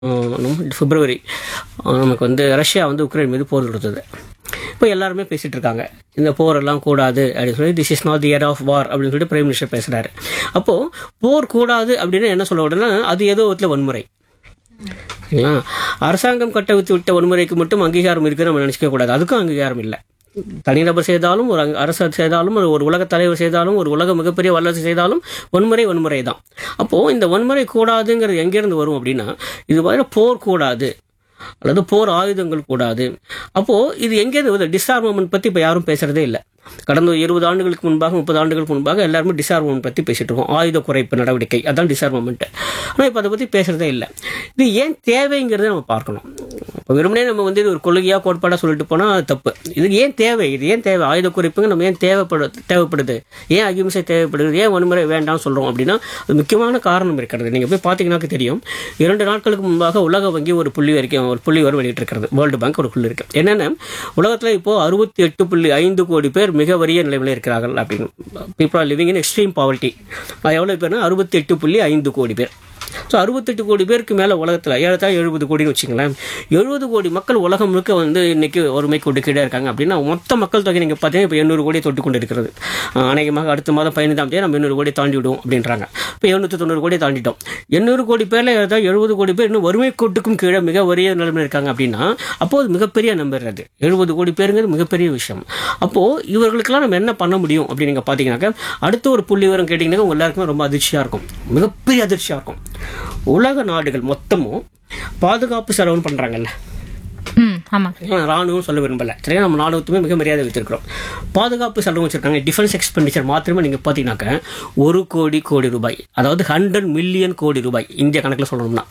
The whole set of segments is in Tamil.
நம்ம பிப்ரவரி அஹ், நமக்கு வந்து ரஷ்யா வந்து உக்ரைன் மீது போர் தொடுத்தது இப்போ எல்லாருமே பேசிட்டு இருக்காங்க இந்த போரெல்லாம் கூடாது அப்படின்னு சொல்லி this is not the year of war அப்படின்னு சொல்லிட்டு பிரைம் மினிஸ்டர் பேசுறாரு அப்போ போர் கூடாது அப்படின்னு என்ன சொல்ல உடனே அது ஏதோ விதத்தில் வன்முறை சரிங்களா அரசாங்கம் கட்டவித்து விட்ட வன்முறைக்கு மட்டும் அங்கீகாரம் இருக்கு நம்ம நினைச்சிக்க கூடாது அதுக்கும் அங்கீகாரம் இல்லை தனிநபர் செய்தாலும் ஒரு அங்க- அரசு செய்தாலும் ஒரு ஒரு உலக தலைவர் செய்தாலும் ஒரு உலக மிகப்பெரிய வல்லரசு செய்தாலும் வன்முறை வன்முறை தான் அப்போ இந்த வன்முறை கூடாதுங்கிறது எங்கேருந்து வரும் அப்படின்னா இது மாதிரி போர் கூடாது அல்லது போர் ஆயுதங்கள் கூடாது அப்போ இது எங்கேருந்து வருது டிஸ்ஆர்மமெண்ட் பத்தி இப்ப யாரும் பேசுறதே இல்லை கடந்த ஒரு இருபது ஆண்டுகளுக்கு முன்பாக முப்பது ஆண்டுகளுக்கு முன்பாக எல்லாருமே டிஸ்ஆர்மமெண்ட் பத்தி பேசிட்டு இருக்கோம் ஆயுத குறைப்பு நடவடிக்கை அதான் டிஸ்ஆர்மமெண்ட் ஆனால் இப்போ அதை பத்தி பேசுறதே இல்லை இது ஏன் தேவைங்கிறத நம்ம பார்க்கணும் இப்போ வெறுமனே நம்ம வந்து இது ஒரு கொள்கையா கோட்பாடா சொல்லிட்டு போனா அது தப்பு இது ஏன் தேவை இது ஏன் தேவை ஆயுத குறைப்புங்க நம்ம ஏன் தேவைப்படு தேவைப்படுது ஏன் அகிம்சை தேவைப்படுது ஏன் வன்முறை வேண்டாம்னு சொல்றோம் அப்படின்னா அது முக்கியமான காரணம் இருக்கிறது நீங்க போய் பார்த்தீங்கன்னாக்க தெரியும் இரண்டு நாட்களுக்கு முன்பாக உலக வங்கி ஒரு புள்ளி வரைக்கும் ஒரு புள்ளி வரை வெளியிட்டிருக்கிறது வேர்ல்டு பேங்க் ஒரு புள்ளி இருக்கு என்னன்னா உலகத்துல இப்போ அறுபத்தி எட்டு புள்ளி ஐந்து கோடி பேர் மிக வறிய நிலைமையில் இருக்கிறார்கள் அப்படின்னு people are living in extreme poverty எவ்வளவு பேர்னா அறுபத்தி எட்டு புள்ளி ஐந்து கோடி பேர் ஸோ அறுபத்தெட்டு கோடி பேருக்கு மேலே உலகத்தில் ஏழத்தாயிரம் எழுபது கோடின்னு வச்சுங்களேன் எழுபது கோடி மக்கள் உலகம் முழுக்க வந்து இன்னைக்கு ஒருமை கொண்டு கீழே இருக்காங்க அப்படின்னா மொத்த மக்கள் தொகை நீங்கள் பார்த்தீங்கன்னா இப்போ எண்ணூறு கோடி தொட்டு கொண்டு இருக்கிறது அஹ் அநேகமாக அடுத்த மாதம் பதினைந்தாம் தேதி நம்ம எண்ணூறு கோடி தாண்டி விடுவோம் அப்படின்றாங்க இப்போ எழுநூற்றி தொண்ணூறு கோடி தாண்டிட்டோம் எண்ணூறு கோடி பேரில் ஏதாவது எழுபது கோடி பேர் இன்னும் வறுமை கோட்டுக்கும் கீழே மிக வறிய நிலைமையில் இருக்காங்க அப்படின்னா அப்போ அது மிகப்பெரிய நம்பர் அது எழுபது கோடி பேருங்கிறது மிகப்பெரிய விஷயம் அப்போ இவர்களுக்கெல்லாம் நம்ம என்ன பண்ண முடியும் அப்படின்னு நீங்கள் பார்த்தீங்கன்னாக்க அடுத்த ஒரு புள்ளி விவரம் கேட்டிங்கன்னா உங்க எல்லாருக்குமே ரொம்ப அதிர்ச்சியாக இருக்கும் மிகப்பெரிய அதிர்ச்சியாக இருக்கும் உலக நாடுகள் மொத்தமும் பாதுகாப்பு செலவுன்னு பண்ணுறாங்கல்ல ம் ஆமா ராணுவம் சொல்ல விரும்பல சரியா நம்ம ராணுவத்துமே மிக மரியாதை வச்சிருக்கிறோம் பாதுகாப்பு செலவு வச்சிருக்காங்க டிஃபென்ஸ் எக்ஸ்பெண்டிச்சர் மாத்திரமே நீங்க பாத்தீங்கன்னாக்க ஒரு கோடி கோடி ரூபாய் அதாவது ஹண்ட்ரட் மில்லியன் கோடி ரூபாய் இந்திய கணக்கில் சொல்லணும்னா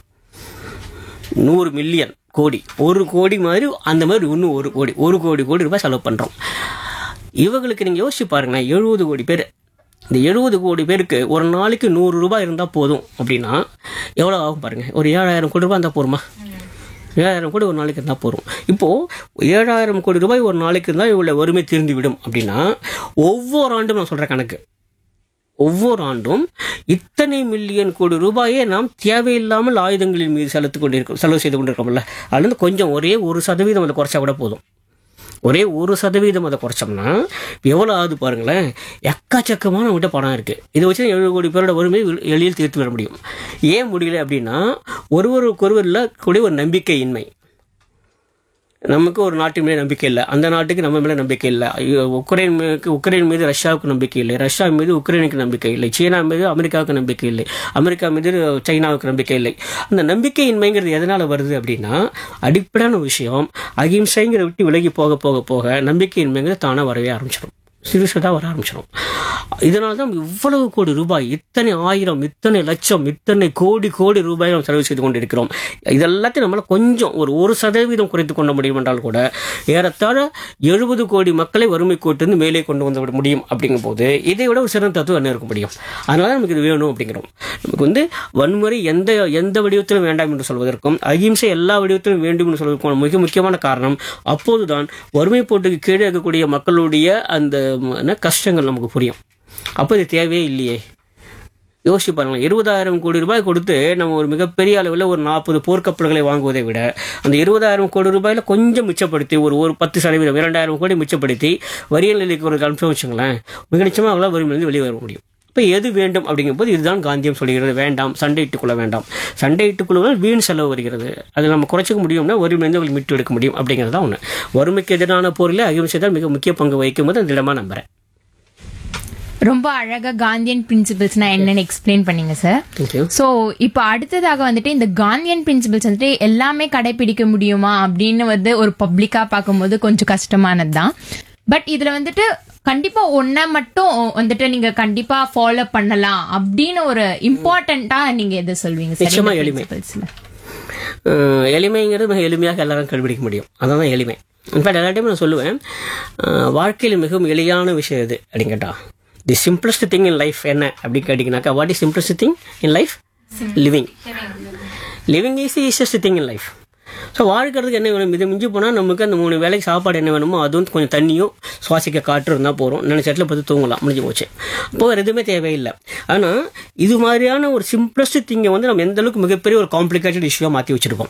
நூறு மில்லியன் கோடி ஒரு கோடி மாதிரி அந்த மாதிரி இன்னும் ஒரு கோடி ஒரு கோடி கோடி ரூபாய் செலவு பண்றோம் இவங்களுக்கு நீங்க யோசிச்சு பாருங்களேன் எழுபது கோடி பேர் இந்த எழுபது கோடி பேருக்கு ஒரு நாளைக்கு நூறு ரூபாய் இருந்தால் போதும் அப்படின்னா எவ்வளோ ஆகும் பாருங்க ஒரு ஏழாயிரம் கோடி ரூபாய் இருந்தால் போருமா ஏழாயிரம் கோடி ஒரு நாளைக்கு இருந்தால் போதும் இப்போது ஏழாயிரம் கோடி ரூபாய் ஒரு நாளைக்கு இருந்தால் இவ்வளோ வறுமை தீர்ந்து விடும் அப்படின்னா ஒவ்வொரு ஆண்டும் நான் சொல்கிற கணக்கு ஒவ்வொரு ஆண்டும் இத்தனை மில்லியன் கோடி ரூபாயை நாம் தேவையில்லாமல் ஆயுதங்களின் மீது செலுத்தி கொண்டிருக்கோம் செலவு செய்து கொண்டிருக்கோம்ல அதுலேருந்து கொஞ்சம் ஒரே ஒரு சதவீதம் அதை குறைச்சா கூட போதும் ஒரே ஒரு சதவீதம் அதை குறைச்சோம்னா எவ்வளோ ஆகுது பாருங்களேன் எக்கச்சக்கமான நம்மகிட்ட பணம் இருக்கு இதை வச்சு எழுபது கோடி பேரோட வறுமை எளிதில் தீர்த்து விட முடியும் ஏன் முடியல அப்படின்னா ஒருவருக்கொருவரில் கூடிய ஒரு நம்பிக்கையின்மை நமக்கு ஒரு நாட்டு மேலே நம்பிக்கை இல்லை அந்த நாட்டுக்கு நம்ம மேலே நம்பிக்கை இல்லை ஐயோ, உக்ரைன் மீது உக்ரைன் மீது ரஷ்யாவுக்கு நம்பிக்கை இல்லை ரஷ்யா மீது உக்ரைனுக்கு நம்பிக்கை இல்லை சீனா மீது அமெரிக்காவுக்கு நம்பிக்கை இல்லை அமெரிக்கா மீது சைனாவுக்கு நம்பிக்கை இல்லை அந்த நம்பிக்கையின்மைங்கிறது எதனால வருது அப்படின்னா அடிப்படையான விஷயம் அகிம்சைங்கிற விட்டு விலகி போக போக போக நம்பிக்கையின்மைங்கிறது தானாக வரவே ஆரம்பிச்சிடும் சிறுசதாக வர ஆரம்பிச்சிடும் இதனால தான் இவ்வளவு கோடி ரூபாய் இத்தனை ஆயிரம் இத்தனை லட்சம் இத்தனை கோடி கோடி ரூபாய் நாம் செலவு செய்து கொண்டிருக்கிறோம் இதெல்லாத்தையும் நம்மளால கொஞ்சம் ஒரு ஒரு சதவீதம் குறைத்து கொள்ள முடியும் என்றால் கூட ஏறத்தாழ எழுபது கோடி மக்களை வறுமை கோட்டிலிருந்து மேலே கொண்டு வந்து விட முடியும் அப்படிங்கும் போது இதை விட ஒரு சிறந்த தத்துவம் என்ன இருக்க முடியும் அதனால நமக்கு இது வேணும் அப்படிங்கிறோம் நமக்கு வந்து வன்முறை எந்த எந்த வடிவத்திலும் வேண்டாம் என்று சொல்வதற்கும் அகிம்சை எல்லா வடிவத்திலும் வேண்டும் என்று சொல்வதற்கும் மிக முக்கியமான காரணம் அப்போதுதான் வறுமை போட்டுக்கு கீழே இருக்கக்கூடிய மக்களுடைய அந்த ம், என்ன கஷ்டங்கள் நமக்கு புரியும் அப்போ இது தேவையே இல்லையே யோசிச்சு பாருங்களேன் இருபதாயிரம் கோடி ரூபாய் கொடுத்து நம்ம ஒரு மிகப்பெரிய அளவில் ஒரு நாற்பது போர்க்கப்பல்களை வாங்குவதை விட அந்த இருபதாயிரம் கோடி ரூபாயில கொஞ்சம் மிச்சப்படுத்தி ஒரு ஒரு பத்து சதவீதம் இரண்டாயிரம் கோடி மிச்சப்படுத்தி வரியல் நிலைக்கு ஒரு அனுப்பிச்சு வச்சுங்களேன் மிக நிச்சயமாக அவங்களால வறுமையிலிருந்து வெளியே வர முடியும் இப்போ எது வேண்டும் அப்படிங்கும்போது இதுதான் காந்தியம் சொல்கிறது வேண்டாம் சண்டை இட்டுக்கொள்ள வேண்டாம் சண்டை இட்டுக்கொள்வதால் வீண் செலவு வருகிறது அது நம்ம குறைச்சிக்க முடியும்னா வறுமையிலிருந்து அவங்களுக்கு மீட்டு எடுக்க முடியும் அப்படிங்கிறது தான் ஒன்று வறுமைக்கு எதிரான போரில் அகிம்சை தான் மிக முக்கிய பங்கு வகிக்கும் போது அந்த இடமா நம்புறேன் ரொம்ப அழகா காந்தியன் பிரின்சிபல்ஸ்னா என்னன்னு எக்ஸ்பிளைன் பண்ணீங்க சார் தேங்க்யூ சோ இப்போ அடுத்ததாக வந்துட்டு இந்த காந்தியன் பிரின்சிபல்ஸ் வந்துட்டு எல்லாமே கடைபிடிக்க முடியுமா அப்படின்னு வந்து ஒரு பப்ளிக்கா பார்க்கும்போது கொஞ்சம் கஷ்டமானது தான் பட் இதுல வந்துட்டு கண்டிப்பா ஒன்ன மட்டும் வந்துட்டு நீங்க கண்டிப்பா ஃபாலோ பண்ணலாம் அப்படின்னு ஒரு இம்பார்ட்டண்டா நீங்க எது சொல்வீங்க சார் நிச்சயமா எளிமை. பிரின்சிபல்ஸ்ல அஹ் எளிமைங்கிறது மிக எளிமையாக எல்லாரும் கண்டுபிடிக்க முடியும் அதான் தான் எளிமை இன்ஃபேக்ட் எல்லா டைமும் நான் சொல்லுவேன் அஹ் வாழ்க்கையில் மிகவும் எளியான விஷயம் எது அப்படின்னு கேட்டா the simplest thing in life என்ன அப்படின்னு கேட்டிங்கனாக்கா what is simplest thing in life living living is easiest thing in life so வாழ்க்கிறதுக்கு என்ன வேணும் இதை மிஞ்சி போனால் நமக்கு அந்த மூணு வேலைக்கு சாப்பாடு என்ன வேணுமோ அதுவும் கொஞ்சம் தண்ணியும் சுவாசிக்க காற்று இருந்தால் போகிறோம் நினைச்ச இடத்துல பார்த்து தூங்கலாம் முடிஞ்சு போச்சு அப்போ வேறு எதுவுமே தேவையில்லை ஆனால் இது மாதிரியான ஒரு சிம்பிளஸ்ட் திங்கை வந்து நம்ம எந்த அளவுக்கு மிகப்பெரிய ஒரு காம்ப்ளிகேட்டட் இஷ்யூவாக மாற்றி வச்சிருப்போம்